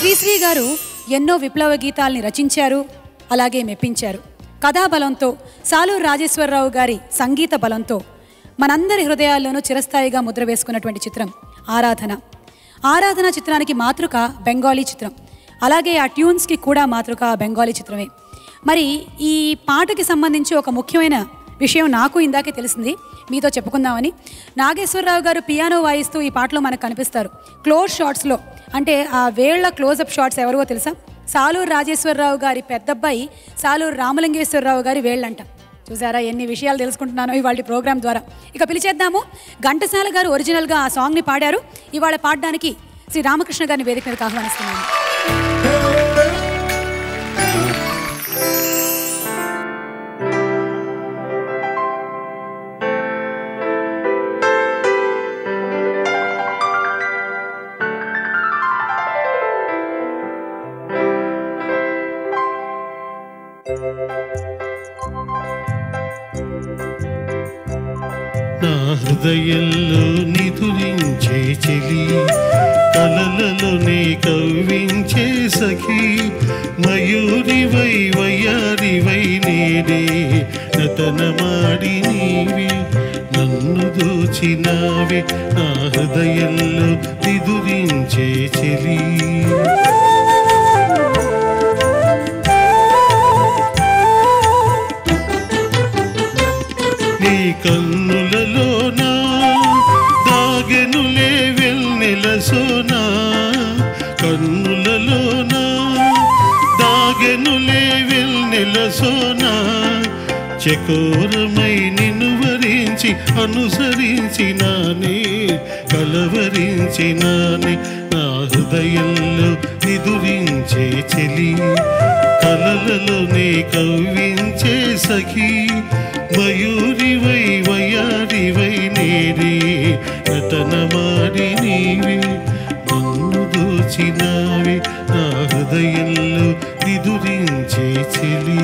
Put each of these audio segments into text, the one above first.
శ్రీశ్రీ గారు ఎన్నో విప్లవ గీతాల్ని రచించారు అలాగే మెప్పించారు కథాబలంతో సాలూరు రాజేశ్వరరావు గారి సంగీత బలంతో మనందరి హృదయాల్లోనూ చిరస్థాయిగా ముద్ర వేసుకున్నటువంటి చిత్రం ఆరాధన ఆరాధన చిత్రానికి మాతృక బెంగాలీ చిత్రం అలాగే ఆ ట్యూన్స్కి కూడా మాతృక బెంగాలీ చిత్రమే మరి ఈ పాటకి సంబంధించి ఒక ముఖ్యమైన విషయం నాకు ఇందాకే తెలిసింది మీతో చెప్పుకుందామని నాగేశ్వరరావు గారు పియానో వాయిస్తూ ఈ పాటలో మనకు కనిపిస్తారు క్లోజ్ షాట్స్లో అంటే ఆ వేళ్ల క్లోజప్ షాట్స్ ఎవరివో తెలుసా సాలూరు రాజేశ్వరరావు గారి పెద్దబ్బాయి సాలూరు రామలింగేశ్వరరావు గారి వేళ్ళంట చూసారా ఎన్ని విషయాలు తెలుసుకుంటున్నానో ఇవాళ ప్రోగ్రామ్ ద్వారా ఇక పిలిచేద్దాము ఘంటసాల గారు ఒరిజినల్గా ఆ సాంగ్ని పాడారు ఇవాళ పాడడానికి శ్రీ రామకృష్ణ గారిని వేదిక మీదకి ఆహ్వానిస్తున్నాను నా హృదయంలో నిదురించే చెలి కలలలోనే కవ్వించే సఖి మయూరివై వయ్యారివై నేడే నటనమాడి నీవే నన్ను దోచినావే నా హృదయంలో నిదురించే చెలి నీ కన్నులలోనా దాగెనులే వెన్నెల సోనా కన్నులలోనా దాగెనులే వెన్నెల సోనా చకోరమై నిన్ను వరించి అనుసరించినానే కలవరించినానే నా హృదయంలో నిదురించే చెలి కలలలోనే కవ్వించే సఖీ మయూరివై వయారివై నేరే నటనమాడి నీవే నన్ను దోచినావే నా హృదయంలో నిదురించే చెలి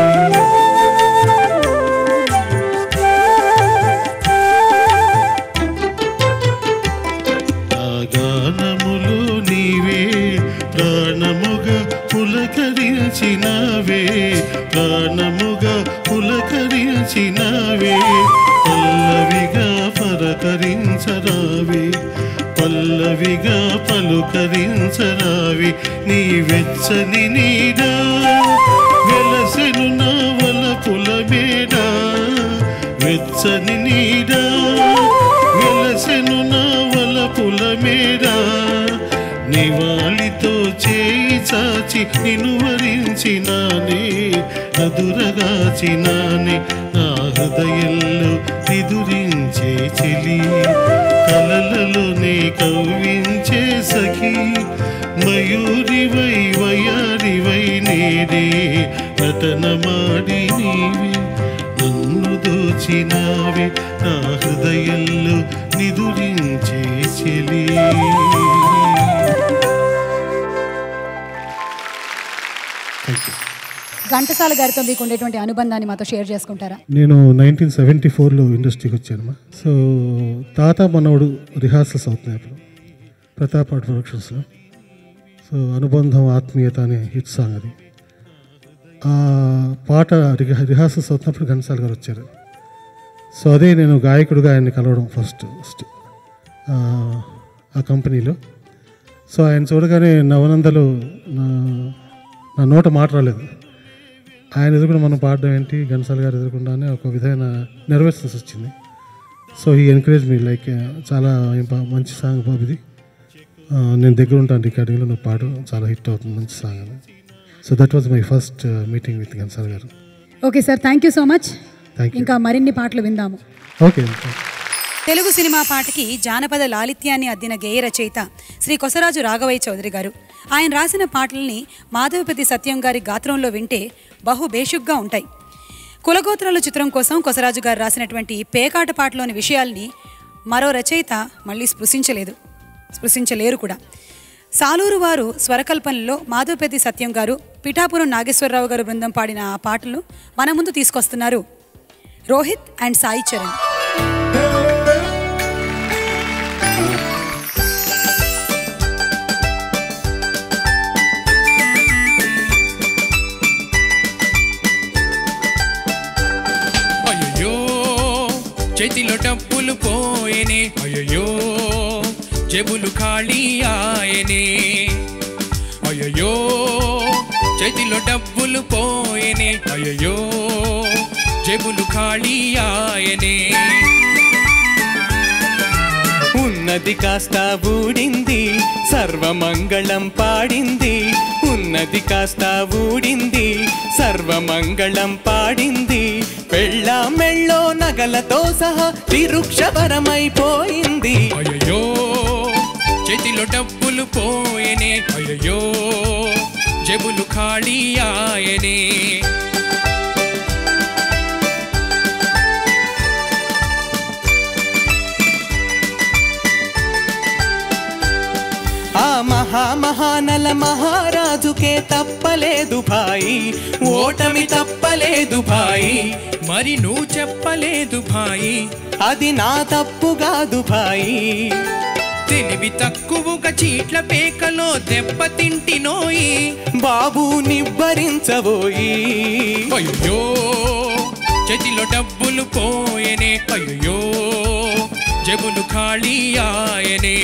ఆ గానములు నీవే ప్రాణముగా పులకరించినావే ప్రాణముగా పులకరించినావే పల్లవిగా పరకరించరావే పల్లవిగా పలుకరించరావి నీ వెచ్చని నీడా వెలసెను నా వలపుల మేడా వెచ్చని నీడా వెలసెను నా వలపుల మేడా నివాళితో చేయి చాచి నిన్ను వరించినానే అదురగాచినానే నా హృదయంలో నిదురించే చెలి కలలలోనే కవ్వించే సఖీ మయూరివై వయారివై నేడే నటనమాడి నీవే నన్ను దోచినావే నా హృదయంలో నిదురించే చెలి ఘంటసాల గారితో మీకు ఉండేటువంటి అనుబంధాన్ని మాతో షేర్ చేసుకుంటారా నేను నైన్టీన్ సెవెంటీ ఫోర్లో ఇండస్ట్రీకి వచ్చానమ్మా సో తాత మనవడు రిహార్సల్స్ అవుతున్నాయి అప్పుడు ప్రతాప్ ఆర్ట్ ప్రొడక్షన్స్లో సో అనుబంధం ఆత్మీయత అనే హిట్ సాంగ్ అది ఆ పాట రిహ రిహార్సల్స్ అవుతున్నప్పుడు ఘంటసాల గారు వచ్చారు సో అదే నేను గాయకుడిగా ఆయన్ని కలవడం ఫస్ట్ ఫస్ట్ ఆ కంపెనీలో సో ఆయన చూడగానే నవనందలు నా నా నోట మాట రాలేదు ఆయన ఎదురుకుండా మనం పాడడం ఏంటి ఘంటసాల గారు ఎదురుకుండానే ఒక విధమైన నెరవేర్చాల్సి వచ్చింది సో ఈ ఎంకరేజ్ మీ లైక్ చాలా ఏం బా- మంచి సాంగ్ బాబు ఇది ఆ, నేను దగ్గర ఉంటాను రికార్డింగ్లో నువ్వు పాడు చాలా హిట్ అవుతుంది మంచి సాంగ్ అని so that was my first meeting with Ghantasala garu okay sir thank you so much thank you ఇంకా మరిన్ని పాటలు విందాము ఓకే తెలుగు సినిమా పాటకి జానపద లాలిత్యాన్ని అద్దిన గేయ రచయిత శ్రీ కొసరాజు రాఘవయ్య చౌదరి గారు ఆయన రాసిన పాటల్ని మాధవపతి సత్యం గారి గాత్రంలో వింటే బహు బేషుగ్గా ఉంటాయి కులగోత్రాలు చిత్రం కోసం కొసరాజు గారు రాసినటువంటి పేకాట పాటలోని విషయాల్ని మరో రచయిత మళ్ళీ స్పృశించలేదు స్పృశించలేరు కూడా సాలూరు వారు స్వరకల్పనలో మాధవపతి సత్యం గారు పిఠాపురం నాగేశ్వరరావు గారు బృందం పాడిన ఆ పాటలు మన ముందు తీసుకొస్తున్నారు రోహిత్ అండ్ సాయి చరణ్ చేతిలో డబ్బులు పోయేనే అయ్యయ్యో జేబులు ఖాళీ ఆయనే అయ్యయ్యో చేతిలో డబ్బులు పోయేనే అయ్యయ్యో జేబులు ఖాళీ ఆయనే ఉన్నది కాస్త ఊడింది సర్వమంగళం పాడింది ఉన్నది కాస్త ఊడింది సర్వమంగళం పాడింది పెళ్ళ మెళ్ళో నగలతో సహా తిరుక్షవరమైపోయింది అయ్యయ్యో చేతిలో డబ్బులు పోయేనే అయ్యయ్యో జేబులు ఖాళీ ఆయనే ఆ మహామహానల మహారాజుకే తప్పలేదు భాయి ఓటమి తప్పలేదు భాయి మరి నువ్వు చెప్పలేదు భాయి అది నా తప్పు కాదు భాయి తెలివి తక్కువగా చీట్ల పేకలో దెబ్బ తింటినోయి బాబు నిబ్బరించబోయి అయ్యో చేతిలో డబ్బులు పోయేనే అయ్యో జేబులు ఖాళీ ఆయనే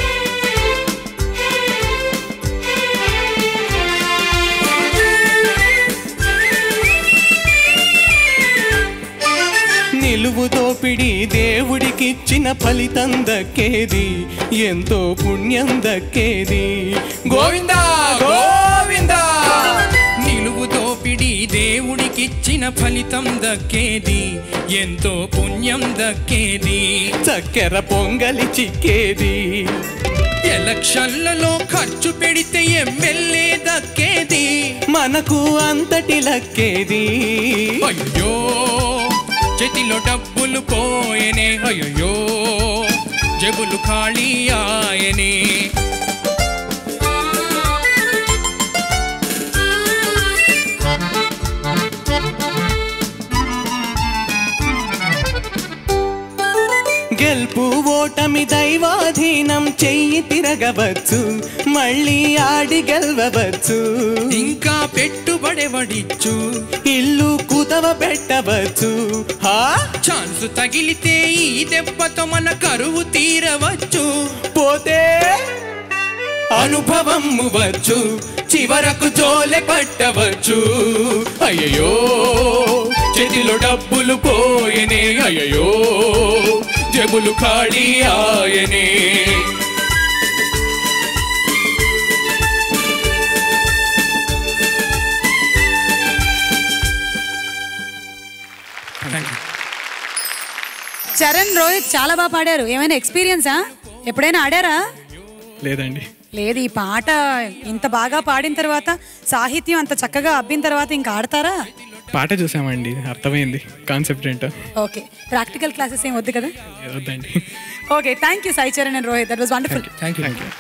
నిలువు దోపిడి దేవుడికిచ్చిన ఫలితం దక్కేది ఎంతో పుణ్యం దక్కేది గోవిందా గోవిందా నిలువు దోపిడి దేవుడికిచ్చిన ఫలితం దక్కేది ఎంతో పుణ్యం దక్కేది చక్కెర పొంగలి చిక్కేది ఎలక్షన్లలో ఖర్చు పెడితే ఎమ్మెల్యే దక్కేది మనకు అంతటి లక్కేది అయ్యో చేతిలో డబ్బులు పోయేనే అయ్యో జేబులు ఖాళీ ఆయనే గెలుపు ఓటమి దైవాధీనం చెయ్యి తిరగవచ్చు మళ్ళీ ఆడి గెలవచ్చు ఇంకా పెట్టుబడెవడిచ్చు ఇల్లు కుదవ పెట్టవచ్చు హా ఛాన్స్ తగిలితే ఈ దెబ్బతో మన కరువు తీరవచ్చు పోతే అనుభవం వచ్చు చివరకు జోలె పట్టవచ్చు అయ్యయ్యో చేతిలో డబ్బులు పోయేనే అయ్యయ్యో జబులు ఖాళీ ఆయనే చరణ్ రోహిత్ చాలా బాగా పాడారు ఏమైనా ఎక్స్పీరియన్సా ఎప్పుడైనా ఆడారా లేదండి లేదు ఈ పాట ఇంత బాగా పాడిన తర్వాత సాహిత్యం అంత చక్కగా అబ్బిన తర్వాత ఇంకా ఆడతారా పాట చూసామండి అర్థమైంది కాన్సెప్ట్ ఏంటో ఓకే ప్రాక్టికల్ క్లాసెస్ ఏం వద్దు కదా వద్దండి okay thank you Sai Charan and Rohit that was wonderful thank you thank you